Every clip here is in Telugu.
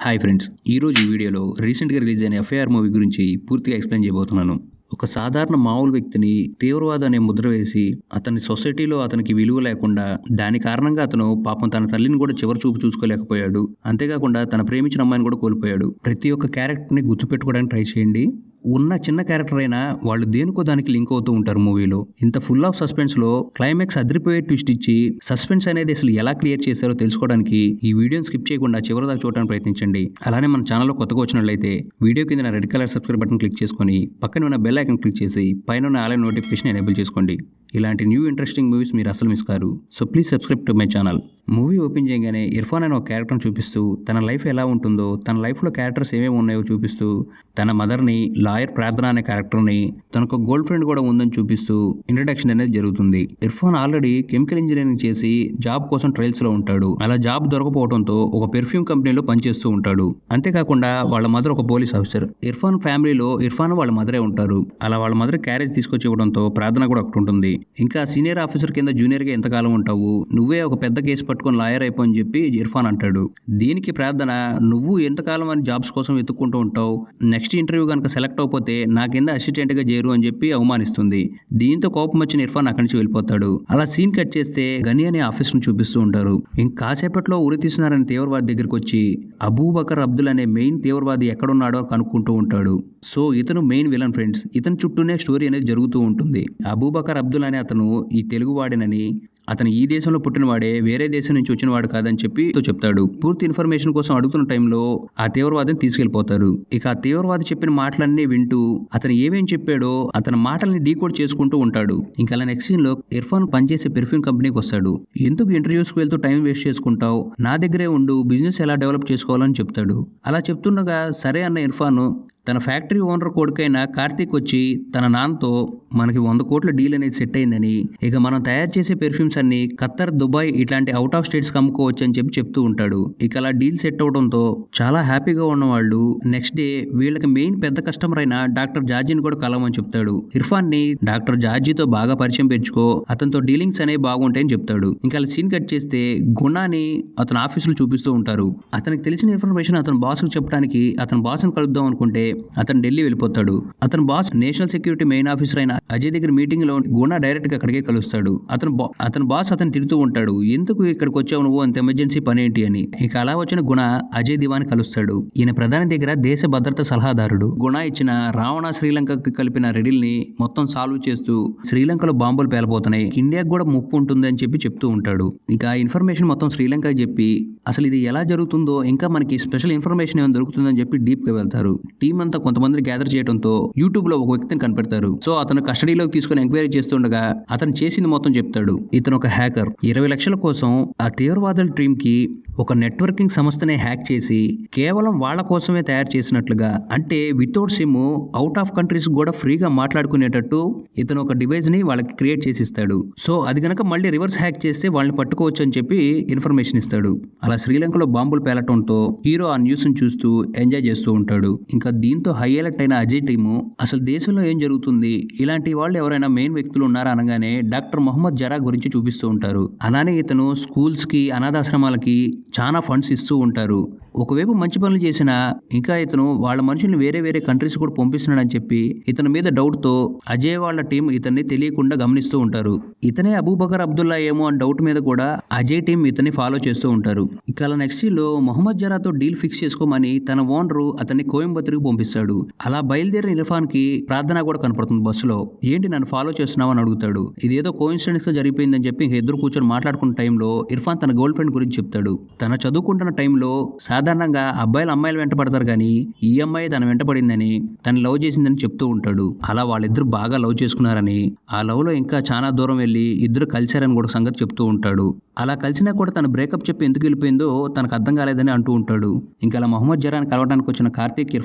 హాయ్ ఫ్రెండ్స్ ఈరోజు ఈ వీడియోలో రీసెంట్గా రిలీజ్ అయిన ఎఫ్ఐఆర్ మూవీ గురించి పూర్తిగా ఎక్స్ప్లెయిన్ చేయబోతున్నాను ఒక సాధారణ మామూలు వ్యక్తిని తీవ్రవాద అనే ముద్ర వేసి అతని సొసైటీలో అతనికి విలువ లేకుండా దాని కారణంగా అతను పాపం తన తల్లిని కూడా చివరి చూపు చూసుకోలేకపోయాడు అంతేకాకుండా తన ప్రేమించిన అమ్మాయిని కూడా కోల్పోయాడు ప్రతి ఒక్క క్యారెక్టర్ని గుర్తుపెట్టుకోవడానికి ట్రై చేయండి ఉన్న చిన్న క్యారెక్టర్ అయినా వాళ్ళు దేనికో దానికి లింక్ అవుతూ ఉంటారు మూవీలో ఇంత ఫుల్ ఆఫ్ సస్పెన్స్ లో క్లైమాక్స్ అదిరిపోయే ట్విస్ట్ ఇచ్చి సస్పెన్స్ అనేది అసలు ఎలా క్లియర్ చేశారో తెలుసుకోవడానికి ఈ వీడియోని స్కిప్ చేయకుండా చివరి దాకా చూడడానికి ప్రయత్నించండి అలానే మన ఛానల్లో కొత్తగా వచ్చినట్లయితే వీడియో కింద red colour subscribe button click చేసుకొని పక్కన ఉన్న బెల్ ఐకన్ క్లిక్ చేసి పైన ఉన్న ఆలయ నోటిఫికేషన్ ఎనేబుల్ చేసుకోండి ఇలాంటి న్యూ ఇంట్రెస్టింగ్ మూవీస్ మీరు అసలు మిస్ కారు so please subscribe to my channel movie open చేయగానే ఇర్ఫాన్ అనే ఒక క్యారెక్టర్ని చూపిస్తూ తన లైఫ్ ఎలా ఉంటుందో తన లైఫ్లో క్యారెక్టర్స్ ఏమేమి ఉన్నాయో చూపిస్తూ తన మదర్ని లాయర్ ప్రార్థన అనే క్యారెక్టర్ని తనకు గోల్డ్ ఫ్రెండ్ కూడా ఉందని చూపిస్తూ ఇంట్రడక్షన్ అనేది జరుగుతుంది ఇర్ఫాన్ ఆల్రెడీ కెమికల్ ఇంజనీరింగ్ చేసి జాబ్ కోసం ట్రయల్స్లో ఉంటాడు అలా జాబ్ దొరకపోవడంతో ఒక పెర్ఫ్యూమ్ కంపెనీలో పనిచేస్తూ ఉంటాడు అంతేకాకుండా వాళ్ళ మదర్ ఒక పోలీస్ ఆఫీసర్ ఇర్ఫాన్ ఫ్యామిలీలో ఇర్ఫాన్ వాళ్ళ మదరే ఉంటారు అలా వాళ్ళ మదర్ క్యారేజ్ తీసుకొచ్చి ఇవ్వడంతో ప్రార్థన కూడా ఒకటి ఉంటుంది ఇంకా సీనియర్ ఆఫీసర్ కింద జూనియర్గా ఎంతకాలం ఉంటావు నువ్వే ఒక పెద్ద కేసు పట్టుకొని లాయర్ అయిపోని చెప్పి ఇర్ఫాన్ అంటాడు దీనికి ప్రార్థన నువ్వు ఎంతకాలం అని జాబ్స్ కోసం వెతుక్కుంటూ ఉంటావు నెక్స్ట్ ఇంటర్వ్యూ కనుక సెలెక్ట్ అయిపోతే నా కింద అసిస్టెంట్గా చేరు అని చెప్పి అవమానిస్తుంది దీంతో కోపం వచ్చిన ఇర్ఫాన్ అక్కడి నుంచి వెళ్ళిపోతాడు అలా సీన్ కట్ చేస్తే గని అనే ఆఫీస్ను చూపిస్తూ ఉంటారు ఇంకాసేపట్లో ఉరి తీస్తున్నారని తీవ్రవాది దగ్గరికి వచ్చి అబూబకర్ అబ్దుల్ అనే మెయిన్ తీవ్రవాది ఎక్కడున్నాడో కనుక్కుంటూ ఉంటాడు సో ఇతను మెయిన్ విలన్ ఫ్రెండ్స్ ఇతని చుట్టూనే స్టోరీ అనేది జరుగుతూ ఉంటుంది అబూబకర్ అబ్దుల్ అనే అతను ఈ తెలుగువాడినని అతను ఈ దేశంలో పుట్టినవాడే వేరే దేశం నుంచి వచ్చినవాడు కాదని చెప్పి తో చెప్తాడు పూర్తి ఇన్ఫర్మేషన్ కోసం అడుగుతున్న టైంలో ఆ తీవ్రవాదిని తీసుకెళ్లిపోతారు ఇక ఆ తీవ్రవాది చెప్పిన మాటలన్నీ వింటూ అతను ఏమేం చెప్పాడో అతని మాటల్ని డీకోడ్ చేసుకుంటూ ఉంటాడు ఇంకా అలా నెక్స్ట్ సీన్ లో ఇర్ఫాన్ పనిచేసే పెర్ఫ్యూమ్ కంపెనీకి వస్తాడు ఎందుకు ఇంటర్వ్యూస్ కి వెళ్తూ టైం వేస్ట్ చేసుకుంటావు నా దగ్గరే ఉండు బిజినెస్ ఎలా డెవలప్ చేసుకోవాలని చెప్తాడు అలా చెప్తుండగా సరే అన్న ఇర్ఫాన్ తన ఫ్యాక్టరీ ఓనర్ కొడుకైన కార్తీక్ వచ్చి తన నాన్నతో మనకి వంద కోట్ల డీల్ అనేది సెట్ అయిందని ఇక మనం తయారు చేసే పెర్ఫ్యూమ్స్ అన్ని ఖత్తర్ దుబాయ్ ఇట్లాంటి అవుట్ ఆఫ్ స్టేట్స్ అమ్ముకోవచ్చు అని చెప్పి చెప్తూ ఉంటాడు ఇక అలా డీల్ సెట్ అవడంతో చాలా హ్యాపీగా ఉన్న వాళ్ళు నెక్స్ట్ డే వీళ్ళకి మెయిన్ పెద్ద కస్టమర్ అయిన డాక్టర్ జార్జిని కూడా కలవమని చెప్తాడు ఇర్ఫాన్ ని డాక్టర్ జార్జీతో బాగా పరిచయం పెంచుకో అతనితో డీలింగ్స్ అనేవి బాగుంటాయని చెప్తాడు ఇంకా అలా సీన్ కట్ చేస్తే గుణాన్ని అతని ఆఫీసులో చూపిస్తూ ఉంటారు అతనికి తెలిసిన ఇన్ఫర్మేషన్ అతని బాస్కి చెప్పడానికి అతని బాస్ని కలుద్దాం అనుకుంటే అతను ఢిల్లీ వెళ్ళిపోతాడు అతని boss national security main officer అయిన అజయ్ దగ్గర మీటింగ్ లో గుణ డైరెక్ట్ గా అక్కడికే కలుస్తాడు అతను బా- అతని బాస్ అతను తిడుతూ ఉంటాడు ఎందుకు ఇక్కడికి వచ్చావు నువ్వు అంత ఎమర్జెన్సీ పని ఏంటి అని ఇక అలా వచ్చిన గుణ అజయ్ దివాని కలుస్తాడు ఈయన ప్రధాని దగ్గర దేశ భద్రత సలహాదారుడు గుణ ఇచ్చిన రావణ శ్రీలంకకి కలిపిన రెడిల్ని మొత్తం సాల్వ్ చేస్తూ శ్రీలంకలో బాంబులు పేలబోతున్నాయి ఇండియాకి కూడా ముప్పు ఉంటుంది అని చెప్పి చెప్తూ ఉంటాడు ఇక ఆ ఇన్ఫర్మేషన్ మొత్తం శ్రీలంకకి చెప్పి అసలు ఇది ఎలా జరుగుతుందో ఇంకా మనకి స్పెషల్ ఇన్ఫర్మేషన్ ఏమైనా దొరుకుతుందని చెప్పి డీప్ గా వెళ్తారు టీం అంతా కొంతమంది గ్యాదర్ చేయడంతో యూట్యూబ్ లో ఒక వ్యక్తిని కనిపెడతారు సో అతను కస్టడీలోకి తీసుకుని ఎంక్వైరీ చేస్తుండగా అతను చేసింది మొత్తం చెప్తాడు ఇతను ఒక హ్యాకర్ ఇరవై లక్షల కోసం ఆ తీవ్రవాదుల టీం కి ఒక నెట్వర్కింగ్ సంస్థనే హ్యాక్ చేసి కేవలం వాళ్ళ కోసమే తయారు చేసినట్లుగా అంటే without sim out of countries కూడా ఫ్రీగా మాట్లాడుకునేటట్టు ఇతను ఒక డివైస్ ని వాళ్ళకి క్రియేట్ చేసి ఇస్తాడు సో అది గనక మళ్ళీ రివర్స్ హ్యాక్ చేస్తే వాళ్ళని పట్టుకోవచ్చు అని చెప్పి ఇన్ఫర్మేషన్ ఇస్తాడు అలా శ్రీలంకలో బాంబులు పేలటంతో హీరో ఆ న్యూస్ ని చూస్తూ ఎంజాయ్ చేస్తూ ఉంటాడు ఇంకా దీంతో హై అలర్ట్ అయిన అజయ్ టీము అసలు దేశంలో ఏం జరుగుతుంది ఇలాంటి వాళ్ళు ఎవరైనా మెయిన్ వ్యక్తులు ఉన్నారా అనగానే డాక్టర్ మొహమ్మద్ జరా గురించి చూపిస్తూ ఉంటారు అలానే ఇతను స్కూల్స్ కి అనాథాశ్రమాలకి చాలా ఫండ్స్ ఇస్తూ ఉంటారు ఒకవైపు మంచి పనులు చేసినా ఇంకా ఇతను వాళ్ళ మనుషుల్ని వేరే వేరే కంట్రీస్ కూడా పంపిస్తున్నాడని చెప్పి ఇతని మీద డౌట్ తో అజయ్ వాళ్ళ టీం ఇతన్ని తెలియకుండా గమనిస్తూ ఉంటారు ఇతనే అబూబకర్ అబ్దుల్లా ఏమో అని డౌట్ మీద కూడా అజయ్ టీం ఇతన్ని ఫాలో చేస్తూ ఉంటారు ఇక అలా నెక్స్ట్ లో మొహమ్మద్ జరాతో డీల్ ఫిక్స్ చేసుకోమని తన ఓనరు అతన్ని కోయంబత్తూరుకి పంపిస్తాడు అలా బయలుదేరిన ఇర్ఫాన్ కి ప్రార్థన కూడా కనపడుతుంది బస్సులో ఏంటి నన్ను ఫాలో చేస్తున్నావు అని అడుగుతాడు ఇదేదో కోయిన్సిడెన్స్ గా జరిగిపోయిందని చెప్పి ఇంక ఇద్దరు కూర్చొని మాట్లాడుకున్న టైంలో ఇర్ఫాన్ తన గర్ల్ ఫ్రెండ్ గురించి చెప్తాడు తన చదువుకుంటున్న టైంలో సాధారణంగా అబ్బాయిలు అమ్మాయిలు వెంట పడతారు కానీ ఈ అమ్మాయి తన వెంట పడిందని తను లవ్ చేసిందని చెప్తూ ఉంటాడు అలా వాళ్ళిద్దరు బాగా లవ్ చేసుకున్నారని ఆ లవ్ లో ఇంకా చాలా దూరం వెళ్ళి ఇద్దరు కలిశారని కూడా సంగతి చెప్తూ ఉంటాడు అలా కలిసినా కూడా తను బ్రేకప్ చెప్పి ఎందుకు వెళ్ళిపోయిందో తనకు అర్థం కాలేదని అంటూ ఉంటాడు ఇంకా అలా మొహమ్మద్ జరాన్ కలవడానికి వచ్చిన కార్తీక్ ఇర్ఫాన్ని చూపి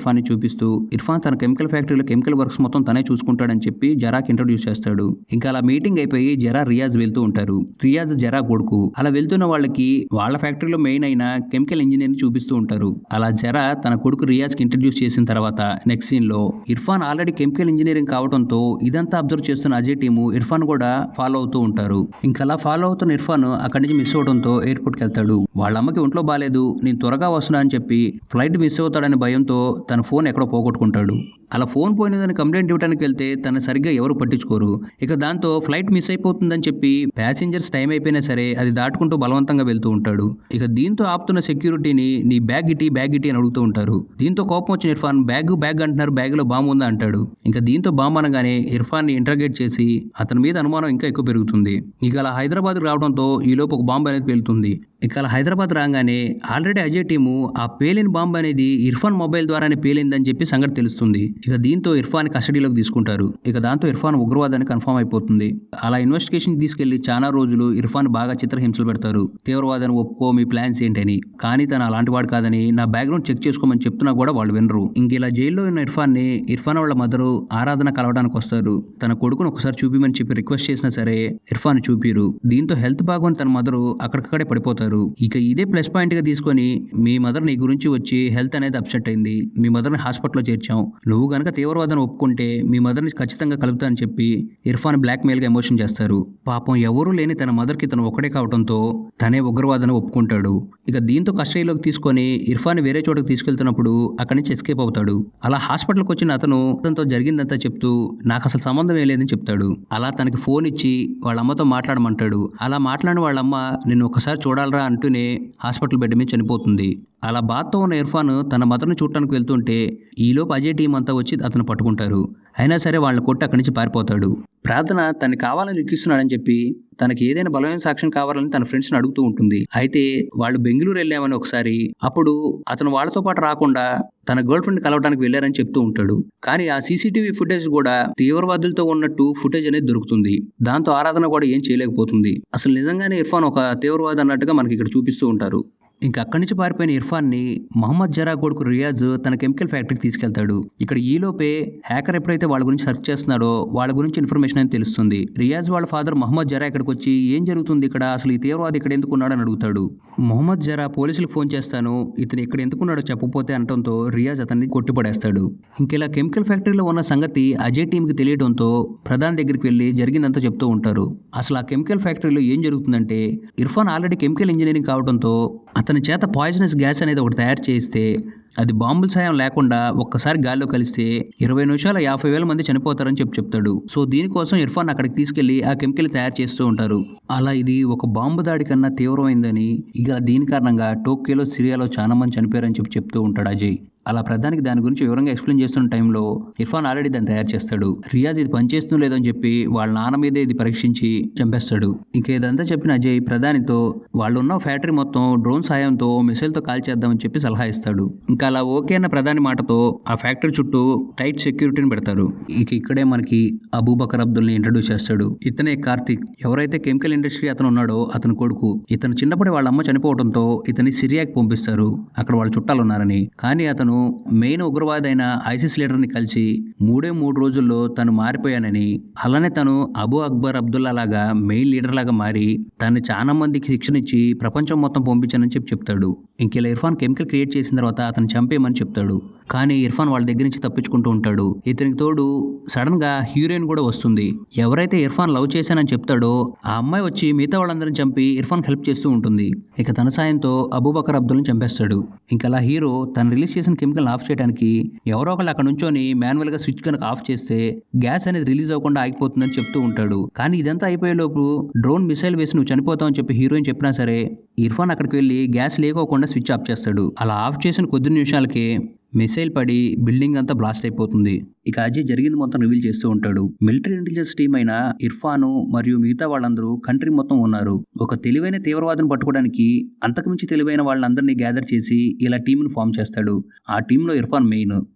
చూపిస్తూ ఇర్ఫాన్ తన కెమికల్ ఫ్యాక్టరీలో కెమికల్ వర్క్స్ మొత్తం తనే చూసుకుంటాడని చెప్పి జరాకి ఇంట్రొడ్యూస్ చేస్తాడు ఇంకా అలా మీటింగ్ అయిపోయి జరా రియాజ్ వెళ్తూ ఉంటారు రియాజ్ జరా కొడుకు అలా వెళ్తున్న వాళ్ళకి వాళ్ళ ఫ్యాక్టరీలో మెయిన్ అయిన కెమికల్ ఇంజనీర్ చూపిస్తూ ఉంటారు అలా జరా తన కొడుకు రియాజ్ కి ఇంట్రడ్యూస్ చేసిన తర్వాత నెక్స్ట్ సీన్ లో ఇర్ఫాన్ ఆల్రెడీ కెమికల్ ఇంజనీరింగ్ కావడంతో ఇదంతా అబ్జర్వ్ చేస్తున్న అజయ్ టీము ఇర్ఫాన్ కూడా ఫాలో అవుతూ ఉంటారు ఇంకా అలా ఫాలో అవుతున్న ఇర్ఫాన్ అక్కడి నుంచి మిస్ అవడంతో ఎయిర్పోర్ట్ కి వెళ్తాడు వాళ్ళ అమ్మకి ఒంట్లో బాగాలేదు నేను త్వరగా వస్తున్నా అని చెప్పి ఫ్లైట్ మిస్ అవుతాడనే భయంతో తన ఫోన్ ఎక్కడో పోగొట్టుకుంటాడు అలా ఫోన్ పోయినదని కంప్లైంట్ ఇవ్వడానికి వెళ్తే తను సరిగ్గా ఎవరు పట్టించుకోరు ఇక దాంతో ఫ్లైట్ మిస్ అయిపోతుందని చెప్పి ప్యాసింజర్స్ టైం అయిపోయినా సరే అది దాటుకుంటూ బలవంతంగా వెళ్తూ ఉంటాడు ఇక దీంతో ఆపుతున్న సెక్యూరిటీని నీ బ్యాగ్ ఇటీ బ్యాగ్ ఇటీ అని అడుగుతూ ఉంటారు దీంతో కోపం వచ్చిన ఇర్ఫాన్ బ్యాగ్ బ్యాగ్ అంటున్నారు బ్యాగ్ లో బాంబు ఉందా అంటాడు ఇంకా దీంతో బాంబు అనగానే ఇర్ఫాన్ ని ఇంటర్గేట్ చేసి అతని మీద అనుమానం ఇంకా ఎక్కువ పెరుగుతుంది ఇక అలా హైదరాబాద్ రావడంతో ఈలోపు ఒక బాంబు అనేది పేలుతుంది ఇక అలా హైదరాబాద్ రాగానే ఆల్రెడీ అజయ్ టీము ఆ పేలిన బాంబు అనేది ఇర్ఫాన్ మొబైల్ ద్వారానే పేలిందని చెప్పి సంగతి తెలుస్తుంది ఇక దీంతో ఇర్ఫాన్ కస్టడీలోకి తీసుకుంటారు ఇక దాంతో ఇర్ఫాన్ ఉగ్రవాదాన్ని కన్ఫర్మ్ అయిపోతుంది అలా ఇన్వెస్టిగేషన్ తీసుకెళ్లి చాలా రోజులు ఇర్ఫాన్ బాగా చిత్రహింసలు పెడతారు తీవ్రవాదాన్ని ఒప్పుకో మీ ప్లాన్స్ ఏంటని కానీ తను అలాంటి వాడు కాదని నా బ్యాక్గ్రౌండ్ చెక్ చేసుకోమని చెప్తున్నా కూడా వాళ్ళు వినరు ఇంక ఇలా జైల్లో ఉన్న ఇర్ఫాన్ ని ఇర్ఫాన్ వాళ్ళ మదరు ఆరాధన కలవడానికి వస్తారు తన కొడుకును ఒకసారి చూపిమని చెప్పి రిక్వెస్ట్ చేసినా సరే ఇర్ఫాన్ చూపిరు దీంతో హెల్త్ బాగోని తన మదరు అక్కడికక్కడే పడిపోతారు ఇక ఇదే ప్లస్ పాయింట్ గా తీసుకొని మీ మదర్ నీ గురించి వచ్చి హెల్త్ అనేది అప్సెట్ అయింది మీ మదర్ని హాస్పిటల్లో చేర్చాం నువ్వు గనక తీవ్రవాదం ఒప్పుకుంటే మీ మదర్ని ఖచ్చితంగా కలుపుతా అని చెప్పి ఇర్ఫాన్ బ్లాక్ మెయిల్ గా ఎమోషన్ చేస్తారు పాపం ఎవరూ లేని తన మదర్కి తను ఒకటే కావడంతో తనే ఉగ్రవాదాన్ని ఒప్పుకుంటాడు ఇక దీంతో కస్టడీలోకి తీసుకొని ఇర్ఫాన్ వేరే చోటకి తీసుకెళ్తున్నప్పుడు అక్కడి నుంచి ఎస్కేప్ అవుతాడు అలా హాస్పిటల్కి వచ్చిన అతను అతనితో జరిగిందంతా చెప్తూ నాకు అసలు సంబంధం ఏం లేదని చెప్తాడు అలా తనకి ఫోన్ ఇచ్చి వాళ్ళ అమ్మతో మాట్లాడమంటాడు అలా మాట్లాడిన వాళ్ళ అమ్మ నిన్ను ఒకసారి చూడాలరా అంటూనే హాస్పిటల్ బెడ్ మీద చనిపోతుంది అలా బాత్తో ఉన్న ఇర్ఫాన్ తన మదర్ని చూడటానికి వెళ్తుంటే ఈలోపు అజయ్ టీం అంతా వచ్చి అతను పట్టుకుంటారు అయినా సరే వాళ్ళని కొట్టి అక్కడి నుంచి పారిపోతాడు ప్రార్థన తనకి కావాలని ఇరికిస్తున్నాడని చెప్పి తనకి ఏదైనా బలమైన సాక్ష్యం కావాలని తన ఫ్రెండ్స్ని అడుగుతూ ఉంటుంది అయితే వాళ్ళు బెంగళూరు వెళ్ళామని ఒకసారి అప్పుడు అతను వాళ్ళతో పాటు రాకుండా తన గర్ల్ ఫ్రెండ్ కలవడానికి వెళ్ళారని చెప్తూ ఉంటాడు కానీ ఆ సీసీటీవీ ఫుటేజ్ కూడా తీవ్రవాదులతో ఉన్నట్టు ఫుటేజ్ అనేది దొరుకుతుంది దాంతో ఆరాధన కూడా ఏం చేయలేకపోతుంది అసలు నిజంగానే ఇర్ఫాన్ ఒక తీవ్రవాది అన్నట్టుగా మనకి ఇక్కడ చూపిస్తూ ఉంటారు ఇంకా అక్కడి నుంచి పారిపోయిన ఇర్ఫాన్ని మహమ్మద్ జరా కొడుకు రియాజ్ తన కెమికల్ ఫ్యాక్టరీకి తీసుకెళ్తాడు ఇక్కడ ఈలోపే హ్యాకర్ ఎప్పుడైతే వాళ్ళ గురించి సెర్చ్ చేస్తున్నాడో వాళ్ళ గురించి ఇన్ఫర్మేషన్ అని తెలుస్తుంది రియాజ్ వాళ్ళ ఫాదర్ మహమ్మద్ జరా ఇక్కడికి వచ్చి ఏం జరుగుతుంది ఇక్కడ అసలు ఈ తీవ్రవాది ఇక్కడ ఎందుకు ఉన్నాడని అడుగుతాడు మొహమ్మద్ జరా పోలీసులకు ఫోన్ చేస్తాను ఇతను ఇక్కడ ఎందుకున్నాడో చెప్పకపోతే అనటంతో రియాజ్ అతన్ని కొట్టిపడేస్తాడు ఇంకెలా కెమికల్ ఫ్యాక్టరీలో ఉన్న సంగతి అజయ్ టీంకి తెలియడంతో ప్రధాని దగ్గరికి వెళ్ళి జరిగిందంతా చెప్తూ ఉంటారు అసలు ఆ కెమికల్ ఫ్యాక్టరీలో ఏం జరుగుతుందంటే ఇర్ఫాన్ ఆల్రెడీ కెమికల్ ఇంజనీరింగ్ కావడంతో అతని చేత పాయిజనస్ గ్యాస్ అనేది ఒకటి తయారు చేస్తే అది బాంబుల సాయం లేకుండా ఒక్కసారి గాల్లో కలిస్తే ఇరవై నిమిషాల యాభై వేల మంది చనిపోతారని చెప్పి చెప్తాడు సో దీనికోసం ఇర్ఫాన్ అక్కడికి తీసుకెళ్లి ఆ కెమికల్ తయారు చేస్తూ ఉంటారు అలా ఇది ఒక బాంబు దాడి కన్నా తీవ్రమైందని ఇక దీని కారణంగా టోక్యోలో సిరియాలో చాలా మంది చనిపోయారని చెప్పి చెప్తూ ఉంటాడు అజయ్ అలా ప్రధానికి దాని గురించి వివరంగా ఎక్స్ప్లెయిన్ చేస్తున్న టైంలో ఇర్ఫాన్ ఆల్రెడీ దాన్ని తయారు చేస్తాడు రియాజ్ ఇది పనిచేస్తుందో లేదో అని చెప్పి వాళ్ళ నాన్న మీదే ఇది పరీక్షించి చంపేస్తాడు ఇంక ఇదంతా చెప్పిన అజయ్ ప్రధానితో వాళ్ళు ఉన్న ఫ్యాక్టరీ మొత్తం డ్రోన్ సాయంతో మిసైల్తో కాల్ చేద్దామని చెప్పి సలహా ఇస్తాడు ఇంకా అలా ఓకే అన్న ప్రధాని మాటతో ఆ ఫ్యాక్టరీ చుట్టూ టైట్ సెక్యూరిటీని పెడతారు ఇక ఇక్కడే మనకి అబూబకర్ అబ్దుల్ని ఇంట్రడ్యూస్ చేస్తాడు ఇతనే కార్తిక్ ఎవరైతే కెమికల్ ఇండస్ట్రీ అతను ఉన్నాడో అతని కొడుకు ఇతను చిన్నప్పటి వాళ్ళ అమ్మ చనిపోవడంతో ఇతని సిరియాకి పంపిస్తారు అక్కడ వాళ్ళ చుట్టాలు ఉన్నారని కానీ అతను మెయిన్ ఉగ్రవాది అయిన ఐసిస్ లీడర్ని కలిసి మూడే మూడు రోజుల్లో తను మారిపోయానని అలానే తను అబూ అక్బర్ అబ్దుల్లా లాగా మెయిన్ లీడర్ లాగా మారి తను చాలా మందికి శిక్షణ ఇచ్చి ప్రపంచం మొత్తం పంపించానని చెప్పి చెప్తాడు ఇంకెలా ఇర్ఫాన్ కెమికల్ క్రియేట్ చేసిన తర్వాత అతను చంపేయమని చెప్తాడు కానీ ఇర్ఫాన్ వాళ్ళ దగ్గర నుంచి తప్పించుకుంటూ ఉంటాడు ఇతనికి తోడు సడన్ గా హీరోయిన్ కూడా వస్తుంది ఎవరైతే ఇర్ఫాన్ లవ్ చేశానని చెప్తాడో ఆ అమ్మాయి వచ్చి మిగతా వాళ్ళందరిని చంపి ఇర్ఫాన్ హెల్ప్ చేస్తూ ఉంటుంది ఇక తన సాయంతో అబూబకర్ అబ్దుల్ని చంపేస్తాడు ఇంకా అలా హీరో తను రిలీజ్ చేసిన కెమికల్ ఆఫ్ చేయడానికి ఎవరో ఒకళ్ళు అక్కడ నుంచొని మాన్యువల్ గా స్విచ్ కనుక ఆఫ్ చేస్తే గ్యాస్ అనేది రిలీజ్ అవ్వకుండా ఆగిపోతుందని చెప్తూ ఉంటాడు కానీ ఇదంతా అయిపోయే లోపు డ్రోన్ మిసైల్ వేసి నువ్వు చనిపోతావు అని చెప్పి హీరోయిన్ చెప్పినా సరే ఇర్ఫాన్ అక్కడికి వెళ్ళి గ్యాస్ లేకోకుండా స్విచ్ ఆఫ్ చేస్తాడు అలా ఆఫ్ చేసిన కొద్ది నిమిషాలకే మిసైల్ పడి బిల్డింగ్ అంతా బ్లాస్ట్ అయిపోతుంది ఇక అజయ్ జరిగింది మొత్తం రివీల్ చేస్తూ ఉంటాడు మిలిటరీ ఇంటెలిజెన్స్ టీం అయిన ఇర్ఫాను మరియు మిగతా వాళ్ళందరూ కంట్రీ మొత్తం ఉన్నారు ఒక తెలివైన తీవ్రవాదిని పట్టుకోవడానికి అంతకుమించి తెలివైన వాళ్ళందరినీ గ్యాదర్ చేసి ఇలా టీంను ఫామ్ చేస్తాడు ఆ టీంలో ఇర్ఫాన్ మెయిన్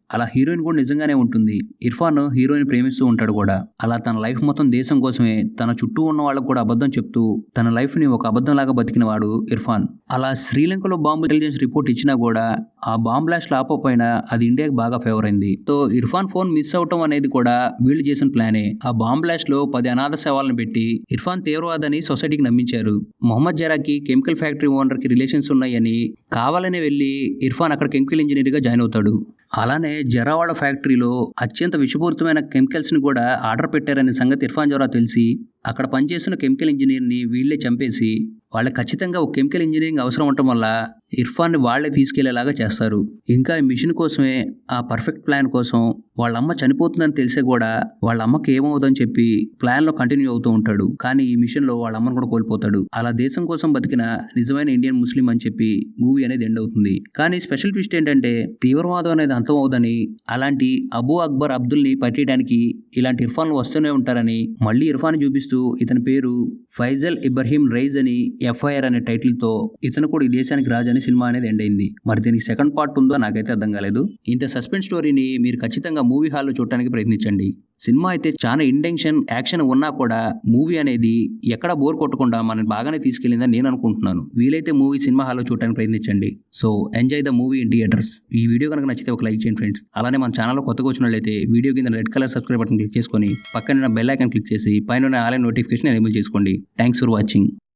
అలా హీరోయిన్ కూడా నిజంగానే ఉంటుంది ఇర్ఫాన్ హీరోయిన్ ప్రేమిస్తూ ఉంటాడు కూడా అలా తన లైఫ్ మొత్తం దేశం కోసమే తన చుట్టూ ఉన్న వాళ్ళకు కూడా అబద్ధం చెప్తూ తన లైఫ్ ని ఒక అబద్ధం లాగా బతికిన వాడు ఇర్ఫాన్ అలా శ్రీలంకలో బాంబు ఇంటెలిజెన్స్ రిపోర్ట్ ఇచ్చినా కూడా ఆ బాంబ్ బ్లాస్ట్ ఆపకపోయినా అది ఇండియాకి బాగా ఫేవర్ అయింది సో ఇర్ఫాన్ ఫోన్ మిస్ అవటం అనేది కూడా వీళ్ళు చేసిన ప్లానే ఆ బాంబ్ బ్లాస్ట్ లో పది అనాథ శవాలను పెట్టి ఇర్ఫాన్ తీవ్రవాదని సొసైటీకి నమ్మించారు మొహమ్మద్ జరాకి కెమికల్ ఫ్యాక్టరీ ఓనర్ కి రిలేషన్స్ ఉన్నాయని కావాలనే వెళ్ళి ఇర్ఫాన్ అక్కడ కెమికల్ ఇంజనీర్ గా జాయిన్ అవుతాడు అలానే జరావాడ ఫ్యాక్టరీలో అత్యంత విషపూరితమైన కెమికల్స్ ని కూడా ఆర్డర్ పెట్టారనే సంగతి ఇర్ఫాన్ జోరా తెలిసి అక్కడ పనిచేస్తున్న కెమికల్ ఇంజనీర్ని వీళ్ళే చంపేసి వాళ్ళకి ఖచ్చితంగా ఒక కెమికల్ ఇంజనీరింగ్ అవసరం ఉండటం వల్ల ఇర్ఫాన్ని వాళ్ళే తీసుకెళ్లేలాగా చేస్తారు ఇంకా ఈ మిషన్ కోసమే ఆ పర్ఫెక్ట్ ప్లాన్ కోసం వాళ్ళ అమ్మ చనిపోతుందని తెలిసే కూడా వాళ్ళ అమ్మకి ఏమవుదని చెప్పి ప్లాన్ లో కంటిన్యూ అవుతూ ఉంటాడు కానీ ఈ మిషన్ లో వాళ్ళ అమ్మను కూడా కోల్పోతాడు అలా దేశం కోసం బతికిన నిజమైన ఇండియన్ ముస్లిం అని చెప్పి మూవీ అనేది ఎండ్ అవుతుంది కానీ స్పెషల్ ట్విస్ట్ ఏంటంటే తీవ్రవాదం అనేది అంతం అవుదని అలాంటి అబూ అక్బర్ అబ్దుల్ ని పట్టేయడానికి ఇలాంటి ఇర్ఫాన్లు వస్తూనే ఉంటారని మళ్ళీ ఇర్ఫాన్ చూపిస్తూ ఇతని పేరు ఫైజల్ ఇబ్రహీం రైజ్ అని ఎఫ్ఐఆర్ అనే టైటిల్ తో ఇతను కూడా ఈ దేశానికి రాజు అని సినిమా అనేది ఎండ్ అయింది మరి దీనికి సెకండ్ పార్ట్ ఉందో నాకైతే అర్థం కాలేదు ఇంత సస్పెన్స్ స్టోరీని మీరు ఖచ్చితంగా మూవీ హాల్లో చూడటానికి ప్రయత్నించండి సినిమా అయితే చాలా ఇంటెన్షన్ యాక్షన్ ఉన్నా కూడా మూవీ అనేది ఎక్కడ బోర్ కొట్టకుండా మనని బాగానే తీసుకెళ్ళిందని నేను అనుకుంటున్నాను వీలైతే మూవీ సినిమా హాల్లో చూడటానికి ప్రయత్నించండి so enjoy the movie in theatres ఈ వీడియో కనుక నచ్చితే ఒక లైక్ చేయండి ఫ్రెండ్స్ అలానే మన ఛానల్లో కొత్తగా వచ్చినట్లయితే వీడియో కింద red colour subscribe button click చేసుకొని పక్కన బెల్ ఐకాన్ క్లిక్ చేసి పైన ఆన్లైన్ నోటిఫికేషన్ ఎనేబుల్ చేసుకోండి థ్యాంక్స్ ఫర్ వాచింగ్